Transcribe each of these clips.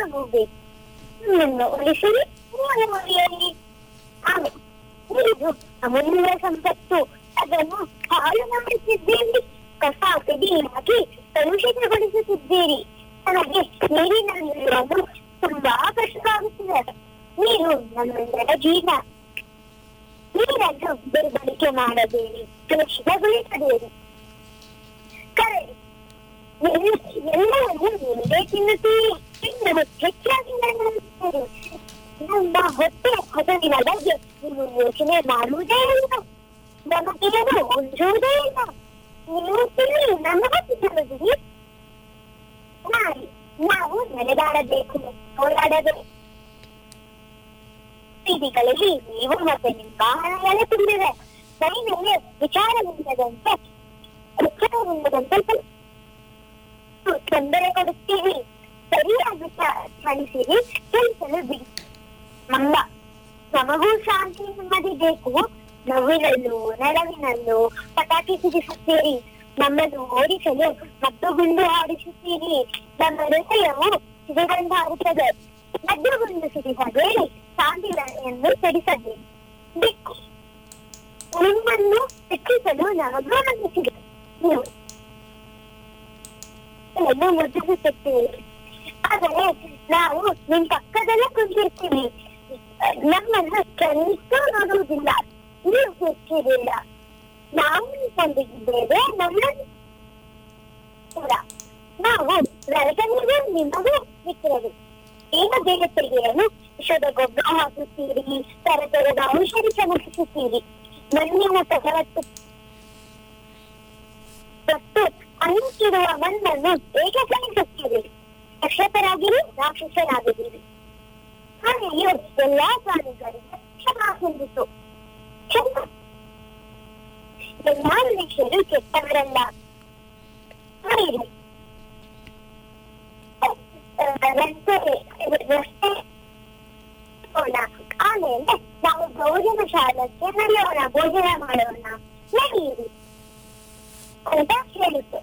ಆಗಬೇಕು ನಿಮ್ಮನ್ನು ಉಳಿಸಿರಿ ಮೂಲ ಮನೆಯಲ್ಲಿ ಆಮೇಲೆ ಇದು ಅಮೂಲ್ಯ ಸಂಪತ್ತು ಅದನ್ನು ಹಾಳು ಮಾಡುತ್ತಿದ್ದೀರಿ ಕಸ ಕಡಿ ಹಾಕಿ ಕಲುಷಿತಗೊಳಿಸುತ್ತಿದ್ದೀರಿ ನನಗೆ ನೀರಿನಲ್ಲಿರುವುದು ತುಂಬಾ ಕಷ್ಟವಾಗುತ್ತಿದೆ ನೀರು ನಮ್ಮೆಲ್ಲರ ಜೀವನ ನೀರನ್ನು ದುರ್ಬಳಕೆ ಮಾಡಬೇಡಿ ಕಲುಷಿತಗೊಳಿಸಬೇಡಿ ಕರಡಿ ಎಲ್ಲ- ಎಲ್ಲವನ್ನೂ ನೀವೇ ತಿನ್ನುತ್ತೀರಿ ತಿನ್ನಲು ಹೆಚ್ಚಾಗಿ ನಡೆಯುತ್ತೀರಿ ನಮ್ಮ ಹೊಟ್ಟೆ ಹದವಿನ ಬಗ್ಗೆ ನೀವು ಯೋಚನೆ ಮಾಡುವುದೇ ಇಲ್ಲ ನಮಗೆ ಅದು ಉಳಿಸುವುದೇ ಇಲ್ಲ ನೀವು ತಿನ್ನಿ ನಮಗೆ ತಿನ್ನಬಹುದು ನಾಯಿ ನಾವು ನಡೆದಾಡಬೇಕು ಓಡಾಡಬೇಕು ಬೀದಿಗಳಲ್ಲಿ ನೀವು ಮತ್ತೆ ನಿಮ್ಮ ವಾಹನಗಳೇ ತುಂಬಿವೆ ಮೈನಲ್ಲಿ ವಿಚಾರವಿಲ್ಲದಂತೆ ವಿಚಾರವಿಲ್ಲದಂತೆ ತೊಂದರೆ ಕೊಡುತ್ತೀವಿ ಸರಿಯಾಗಿ ಚಲಿಸಿರಿ ಚಲಿಸಲು ಬಿಡಿ ನಮ್ಮ ನಮಗೂ ಶಾಂತಿ ನೆಮ್ಮದಿ ಬೇಕು ನೋವಿನಲ್ಲೂ ನರವಿನಲ್ಲೂ ಪಟಾಕಿ ಸಿಡಿಸುತ್ತೀರಿ ನಮ್ಮನ್ನು ಓಡಿಸಲು ಮದ್ದು ಗುಂಡು ಆಡಿಸುತ್ತೀರಿ ನಮ್ಮ ಹೃದಯವು ಸಿಡಿಗಂಡು ಆಗುತ್ತದೆ ಮದ್ದು ಗುಂಡು ಸಿಡಿಸಬೇಡಿ ಶಾಂತಿಯನ್ನು ಸಿಡಿಸಬೇಡಿ ಬೇಕು ನಿಮ್ಮನ್ನು ಹೆಚ್ಚಿಸಲು ನಮಗೂ ಮನಸ್ಸಿದೆ ನೀವು ಎಲ್ಲೋ ಮುದ್ದಿಸುತ್ತೇವೆ ಆದರೆ ನಾವು ನಿಮ್ ಪಕ್ಕದಲ್ಲೇ ಕುಂತಿರ್ತೀವಿ ನಮ್ಮನ್ನು ಕನಿಷ್ಠ ನೋಡುವುದಿಲ್ಲ ನೀವು ಹೆಚ್ಚಿರಲಿಲ್ಲ ನಾವು ನಿಮ್ಮೊಂದಿಗಿದ್ದೇವೆ ನಮ್ಮನ್ನು ಕೂಡ ನಾವು ರೈತನಿಗೂ ನಿಮಗೂ ಮಿತ್ರರು ಈಗ ಬೇರೆ ತೆಗೆಯಲು ವಿಷದ ಗೊಬ್ಬರ ಹಾಕುತ್ತೀರಿ ತರತರದ ಔಷಧಿ ಚಮಕಿಸುತ್ತೀರಿ ಮಣ್ಣಿನ ಸಹವತ್ತು ಮತ್ತು ಅನ್ನಕ್ಕಿರುವ ಮಣ್ಣನ್ನು ಏಕೆ ಸಹಿಸುತ್ತೀರಿ ರಕ್ಷಕರಾಗಿರಿ ರಾಕ್ಷಸರಾಗಿದ್ದೀರಿ ಹಾಗೆಯೂ ಎಲ್ಲಾ ಪ್ರಾಣಿಗಳಿಗೆ ಕ್ಷಮಾ ಹೊಂದಿತು ಕ್ಷಮ ಎಲ್ಲಾ ಮನುಷ್ಯರು ಕೆಟ್ಟವರಲ್ಲ ಹಾಗೆ ರಸ್ತೆ ರಸ್ತೆ ಹೋಗೋಣ. ಆಮೇಲೆ ನಾವು ಭೋಜನ ಶಾಲಕ್ಕೆ ನಡೆಯೋಣ ಭೋಜನ ಮಾಡೋಣ ನಡೆಯಿರಿ ಅಂತ ಹೇಳಿತು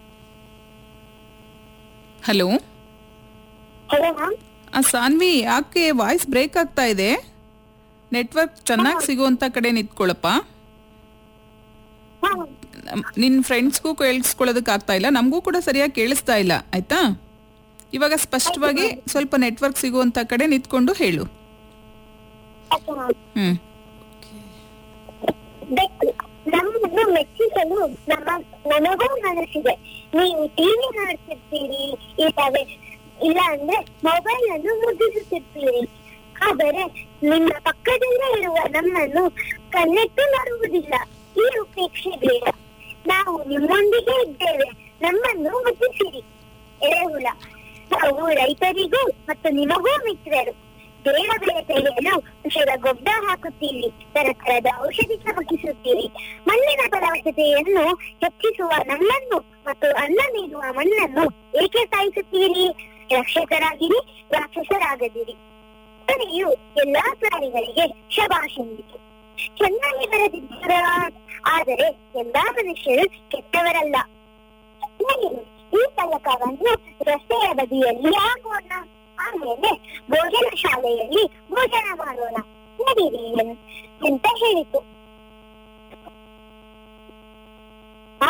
ಹಲೋ ಹಲೋ ಮ್ಯಾಮ್ ಆ ಸಾನ್ವಿ ಯಾಕೆ ವಾಯ್ಸ್ ಬ್ರೇಕ್ ಆಗ್ತಾ ಇದೆ ನೆಟ್ವರ್ಕ್ ಚೆನ್ನಾಗಿ ಸಿಗುವಂತ ಕಡೆ ನಿಂತ್ಕೊಳ್ಳಪ್ಪ ಮ್ಯಾಮ್ ನಮ್- ನಿನ್ ಫ್ರೆಂಡ್ಸ್ಗೂ ಕೇಳಿಸ್ಕೊಳ್ಳೋದಕ್ಕೆ ಆಗ್ತಾ ಇಲ್ಲ ನಮಗೂ ಕೂಡ ಸರಿಯಾಗಿ ಕೇಳಿಸ್ತಾ ಇಲ್ಲ ಆಯ್ತಾ ಇವಾಗ ಸ್ಪಷ್ಟವಾಗಿ ಸ್ವಲ್ಪ ನೆಟ್ವರ್ಕ್ ಸಿಗುವಂತ ಕಡೆ ನಿಂತ್ಕೊಂಡು ಹೇಳು ಓಕೆ ಮ್ಯಾಮ್ ಹ್ಮ್ ಬೆಕ್ಕು ನಮ್ಮನ್ನು ಮೆಚ್ಚಿಸಲು ನಮ್ಮ ನನಗೂ ಮನಸ್ಸಿದೆ ನೀವು ಟಿವಿ ನೋಡ್ತಿರ್ತೀರಿ ಇಲ್ಲವೇ ಇಲ್ಲ ಅಂದ್ರೆ ಮೊಬೈಲ್ ಅನ್ನು ಮುದ್ದಿಸುತ್ತಿರ್ತೀರಿ ಆದರೆ ನಿಮ್ಮ ಪಕ್ಕದಲ್ಲೇ ಇರುವ ನಮ್ಮನ್ನು ಕಣ್ಣೆಟ್ಟು ನೋಡುವುದಿಲ್ಲ ಈ ಉಪೇಕ್ಷೆ ಬೇಡ ನಾವು ನಿಮ್ಮೊಂದಿಗೆ ಇದ್ದೇವೆ ನಮ್ಮನ್ನು ಮುದ್ದಿಸಿರಿ ಎರೆಹುಳ ನಾವು ರೈತರಿಗೂ ಮತ್ತು ನಿಮಗೂ ಮಿತ್ರರು ಬೇಡ ಬೇಡ ತೆಗೆಯಲು ವಿಷದ ಗೊಬ್ಬರ ಹಾಕುತ್ತೀರಿ ತರತರದ ಔಷಧಿ ಚಮಕಿಸುತ್ತೀರಿ ಮಣ್ಣಿನ ಫಲವತ್ತತೆಯನ್ನು ಹೆಚ್ಚಿಸುವ ನಮ್ಮನ್ನು ಮತ್ತು ಅನ್ನ ನೀಡುವ ಮಣ್ಣನ್ನು ಏಕೆ ಸಾಯಿಸುತ್ತೀರಿ ರಕ್ಷಕರಾಗಿರಿ ರಾಕ್ಷಸರಾಗದಿರಿ ಕೊನೆಯು ಎಲ್ಲಾ ಪ್ರಾಣಿಗಳಿಗೆ ಶಬಾಷೆಂದಿತು ಚೆನ್ನಾಗಿ ಬರೆದಿದ್ದೀರ ಆದರೆ ಎಲ್ಲಾ ಮನುಷ್ಯರು ಕೆಟ್ಟವರಲ್ಲ ನಡೆಯಿರಿ, ಈ ಫಲಕವನ್ನು ರಸ್ತೆಯ ಬದಿಯಲ್ಲಿ ಹಾಕೋಣ ಆಮೇಲೆ ಭೋಜನ ಶಾಲೆಯಲ್ಲಿ ಭೋಜನ ಮಾಡೋಣ ನಡೀರಿ ಎನ್- ಅಂತ ಹೇಳಿತು ಆ,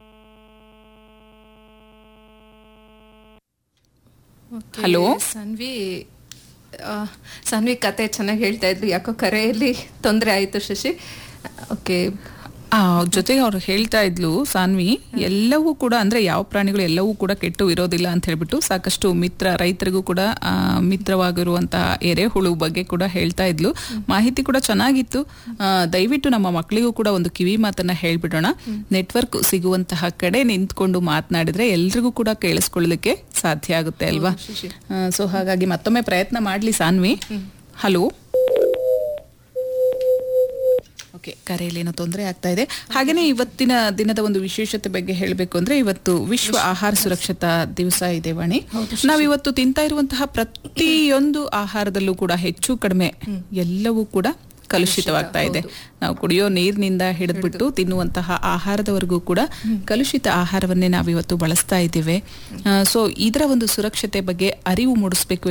Okay, Hello? ಸಾನ್ವಿ ಆ, ಸಾನ್ವಿ ಕತೆ ಚೆನ್ನಾಗಿ ಹೇಳ್ತಾ ಇದ್ರು ಯಾಕೋ ಕರೆಯಲ್ಲಿ ತೊಂದರೆ ಆಯಿತು ಶಶಿ ಓಕೆ ಆ ಜೊತೆಗೆ ಅವ್ರು ಹೇಳ್ತಾ ಇದ್ಲು ಸಾನ್ವಿ ಎಲ್ಲವೂ ಕೂಡ ಅಂದ್ರೆ ಯಾವ ಪ್ರಾಣಿಗಳು ಎಲ್ಲವೂ ಕೂಡ ಕೆಟ್ಟು ಇರೋದಿಲ್ಲ ಅಂತ ಹೇಳ್ಬಿಟ್ಟು ಸಾಕಷ್ಟು ಮಿತ್ರ ರೈತರಿಗೂ ಕೂಡ ಆ, ಮಿತ್ರವಾಗಿರುವಂತಹ ಎರೆಹುಳು ಬಗ್ಗೆ ಕೂಡ ಹೇಳ್ತಾ ಇದ್ಲು ಮಾಹಿತಿ ಕೂಡ ಚೆನ್ನಾಗಿತ್ತು ಆ, ದಯವಿಟ್ಟು ನಮ್ಮ ಮಕ್ಕಳಿಗೂ ಕೂಡ ಒಂದು ಕಿವಿ ಮಾತನ್ನ ಹೇಳ್ಬಿಡೋಣ ನೆಟ್ವರ್ಕ್ ಸಿಗುವಂತಹ ಕಡೆ ನಿಂತ್ಕೊಂಡು ಮಾತನಾಡಿದ್ರೆ ಎಲ್ರಿಗೂ ಕೂಡ ಕೇಳಿಸ್ಕೊಳ್ಳಲಿಕ್ಕೆ ಸಾಧ್ಯ ಆಗುತ್ತೆ ಅಲ್ವಾ ಸೊ ಹಾಗಾಗಿ ಮತ್ತೊಮ್ಮೆ ಪ್ರಯತ್ನ ಮಾಡ್ಲಿ ಸಾನ್ವಿ ಹಲೋ ಓಕೆ ಕರೆಯಲ್ಲಿ ಏನೋ ತೊಂದರೆ ಆಗ್ತಾ ಇದೆ ಹಾಗೇನೆ ಇವತ್ತಿನ ದಿನದ ಒಂದು ವಿಶೇಷತೆ ಬಗ್ಗೆ ಹೇಳಬೇಕು ಅಂದ್ರೆ ಇವತ್ತು ವಿಶ್ವ ಆಹಾರ ಸುರಕ್ಷತಾ ದಿವಸ ಇದೆ ವಾಣಿ ನಾವು ಇವತ್ತು ತಿಂತಾ ಇರುವಂತಹ ಪ್ರತಿಯೊಂದು ಆಹಾರದಲ್ಲೂ ಕೂಡ ಹೆಚ್ಚು ಕಡಿಮೆ ಎಲ್ಲವೂ ಕೂಡ ಕಲುಷಿತವಾಗ್ತಾ ಇದೆ ನಾವು ಕುಡಿಯೋ ನೀರಿನಿಂದ ಹಿಡಿದ್ಬಿಟ್ಟು ತಿನ್ನುವಂತಹ ಆಹಾರದವರೆಗೂ ಕೂಡ ಕಲುಷಿತ ಆಹಾರವನ್ನೇ ನಾವು ಇವತ್ತು ಬಳಸ್ತಾ ಇದ್ದೇವೆ ಸೊ ಇದರ ಒಂದು ಸುರಕ್ಷತೆ ಬಗ್ಗೆ ಅರಿವು ಮೂಡಿಸ್ಬೇಕು